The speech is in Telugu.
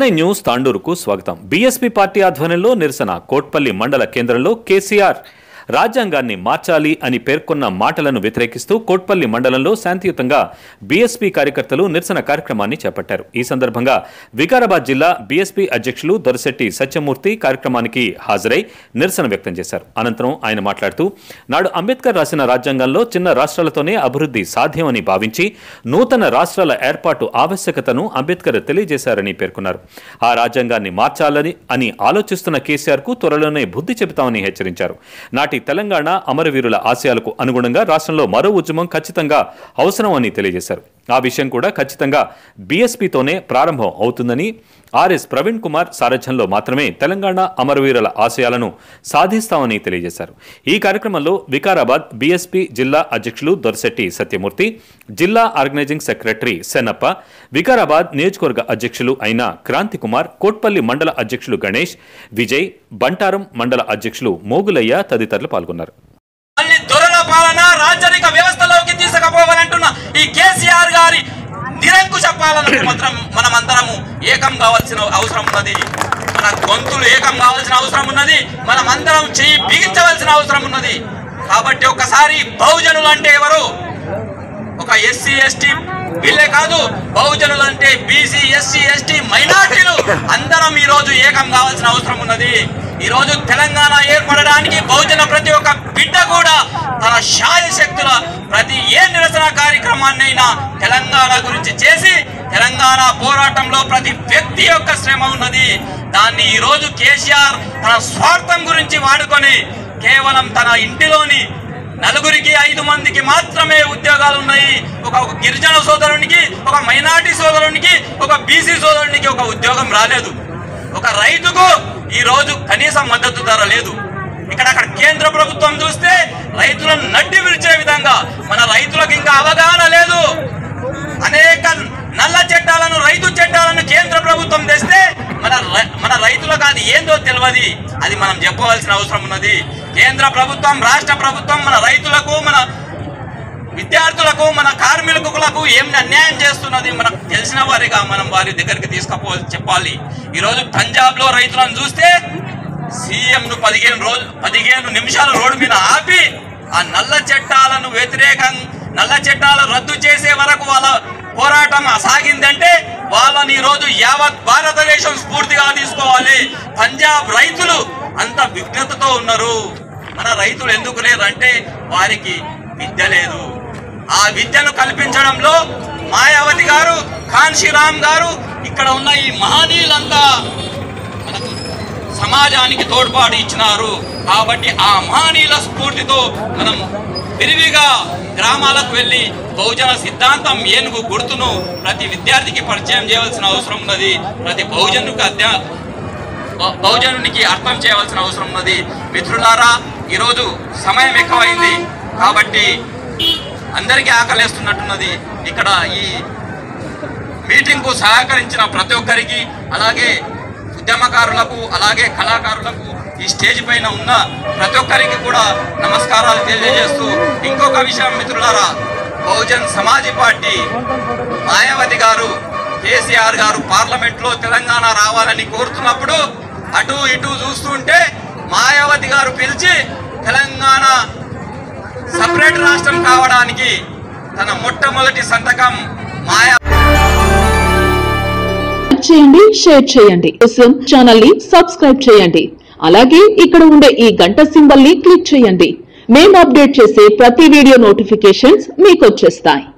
నైన్ న్యూస్ తాండూరుకు స్వాగతం బీఎస్పీ పార్టీ ఆధ్వర్యంలో నిరసన కోట్పల్లి మండల కేంద్రంలో కేసీఆర్ రాజ్యాంగాన్ని మార్చాలి అని పేర్కొన్న మాటలను వ్యతిరేకిస్తూ కోట్పల్లి మండలంలో శాంతియుతంగా బీఎస్పీ కార్యకర్తలు నిరసన కార్యక్రమాన్ని చేపట్టారు ఈ సందర్భంగా వికారాబాద్ జిల్లా బీఎస్పీ అధ్యక్షులు దొరశెట్టి సత్యమూర్తి కార్యక్రమానికి హాజరై నిరసన వ్యక్తం చేశారు అనంతరం ఆయన మాట్లాడుతూ నాడు అంబేద్కర్ రాసిన రాజ్యాంగంలో చిన్న రాష్ట్రాలతోనే అభివృద్ధి సాధ్యమని భావించి నూతన రాష్ట్రాల ఏర్పాటు ఆవశ్యకతను అంబేద్కర్ తెలియజేశారని పేర్కొన్నారు ఆ రాజ్యాంగాన్ని మార్చాలని అని ఆలోచిస్తున్న కేసీఆర్ కు త్వరలోనే బుద్ధి చెబుతామని హెచ్చరించారు నాటి తెలంగాణ అమరవీరుల ఆశయాలకు అనుగుణంగా రాష్ట్రంలో మరో ఉద్యమం ఖచ్చితంగా అవసరం అని తెలియజేశారు ఆ విషయం కూడా ఖచ్చితంగా బీఎస్పీతోనే ప్రారంభం అవుతుందని ఆర్ఎస్ ప్రవీణ్ కుమార్ సారథ్యంలో మాత్రమే తెలంగాణ అమరవీరుల ఆశయాలను సాధిస్తామని తెలియజేశారు ఈ కార్యక్రమంలో వికారాబాద్ బీఎస్పీ జిల్లా అధ్యక్షులు దొరశెట్టి సత్యమూర్తి జిల్లా ఆర్గనైజింగ్ సెక్రటరీ సెన్నప్ప వికారాబాద్ నియోజకవర్గ అధ్యక్షులు అయిన క్రాంతి కుమార్ కోట్పల్లి మండల అధ్యక్షులు గణేష్ విజయ్ బంటారం మండల అధ్యక్షులు మోగులయ్య తదితరులు పాల్గొన్నారు మళ్ళీ దొరల పాలన రాజరిక వ్యవస్థలోకి తీసుకుపోవాలంటున్న ఈ కేసీఆర్ గారి నిరంకుశ పాలనకు మాత్రం మనమందరము ఏకం కావాల్సిన అవసరం ఉన్నది మన గొంతులు ఏకం కావాల్సిన అవసరం ఉన్నది మనమందరం చెయ్యి బిగించవలసిన అవసరం ఉన్నది కాబట్టి ఒకసారి బహుజనులు అంటే ఎవరు ఒక ఎస్సీ ఎస్టీ వీళ్ళే కాదు బహుజనులు అంటే బీసీ ఎస్సీ ఎస్టీ మైనార్టీలు అందరం ఈ రోజు ఏకం కావాల్సిన అవసరం ఉన్నది ఈ రోజు తెలంగాణ ఏర్పడడానికి బహుజన ప్రతి ఒక్క బిడ్డ కూడా తన శాయ శక్తుల ప్రతి ఏ నిరసన కార్యక్రమాన్నైనా తెలంగాణ గురించి చేసి తెలంగాణ పోరాటంలో ప్రతి వ్యక్తి యొక్క శ్రమ ఉన్నది దాన్ని ఈ రోజు కేసీఆర్ తన స్వార్థం గురించి వాడుకొని కేవలం తన ఇంటిలోని నలుగురికి ఐదు మందికి మాత్రమే ఉద్యోగాలు ఉన్నాయి ఒక ఒక గిరిజన సోదరునికి ఒక మైనార్టీ సోదరునికి ఒక బీసీ సోదరునికి ఒక ఉద్యోగం రాలేదు ఒక రైతుకు ఈ రోజు కనీస మద్దతు ధర లేదు ఇక్కడ అక్కడ కేంద్ర ప్రభుత్వం చూస్తే రైతులను నడ్డి విరిచే విధంగా మన రైతులకు ఇంకా అవగాహన లేదు అనేక నల్ల చట్టాలను రైతు చట్టాలను కేంద్ర ప్రభుత్వం తెస్తే మన రై- మన రైతులకు అది ఏందో తెలియదు అది మనం చెప్పవలసిన అవసరం ఉన్నది కేంద్ర ప్రభుత్వం రాష్ట్ర ప్రభుత్వం మన రైతులకు మన విద్యార్థులకు మన కార్మికులకు ఏం అన్యాయం చేస్తున్నది మనకు తెలిసిన వారిగా మనం వారి దగ్గరికి తీసుకపో చెప్పాలి ఈరోజు పంజాబ్ లో రైతులను చూస్తే సీఎం ను పదిహేను రోజు పదిహేను నిమిషాలు రోడ్డు మీద ఆపి ఆ నల్ల చట్టాలను వ్యతిరేకం నల్ల చట్టాలు రద్దు చేసే వరకు వాళ్ళ పోరాటం సాగిందంటే వాళ్ళని ఈ రోజు యావత్ భారతదేశం స్ఫూర్తిగా తీసుకోవాలి పంజాబ్ రైతులు అంత విఘ్నతతో ఉన్నారు మన రైతులు ఎందుకు లేరంటే వారికి విద్య లేదు ఆ విద్యను కల్పించడంలో మాయావతి గారు కాన్షీరామ్ గారు ఇక్కడ ఉన్న ఈ మహనీయులంతా మనకు సమాజానికి తోడ్పాటు ఇచ్చినారు కాబట్టి ఆ మహనీయుల స్ఫూర్తితో మనం విరివిగా గ్రామాలకు వెళ్ళి బహుజన సిద్ధాంతం ఏనుగు గుర్తును ప్రతి విద్యార్థికి పరిచయం చేయవలసిన అవసరం ఉన్నది ప్రతి బహుజనుకు అధ్యా బహు- బహుజనునికి అర్థం చేయవలసిన అవసరం ఉన్నది మిత్రులారా ఈరోజు సమయం ఎక్కువైంది కాబట్టి అందరికీ ఆకలేస్తున్నట్టున్నది ఇక్కడ ఈ మీటింగ్కు సహకరించిన ప్రతి ఒక్కరికి అలాగే ఉద్యమకారులకు అలాగే కళాకారులకు ఈ స్టేజ్ పైన ఉన్న ప్రతి ఒక్కరికి కూడా నమస్కారాలు తెలియజేస్తూ ఇంకొక విషయం మిత్రులారా బహుజన్ సమాజ్ పార్టీ మాయావతి గారు కేసీఆర్ గారు పార్లమెంట్ లో తెలంగాణ రావాలని కోరుతున్నప్పుడు అటు ఇటు చూస్తుంటే మాయావతి గారు పిలిచి తెలంగాణ సపరేట్ రాష్ట్రం కావడానికి తన మొట్టమొదటి సంతకం మాయా లైక్ చేయండి షేర్ చేయండి కోసం ఛానల్ ని సబ్స్క్రైబ్ చేయండి అలాగే ఇక్కడ ఉండే ఈ గంట సింబల్ ని క్లిక్ చేయండి మేము అప్డేట్ చేసే ప్రతి వీడియో నోటిఫికేషన్స్ మీకు వచ్చేస్తాయి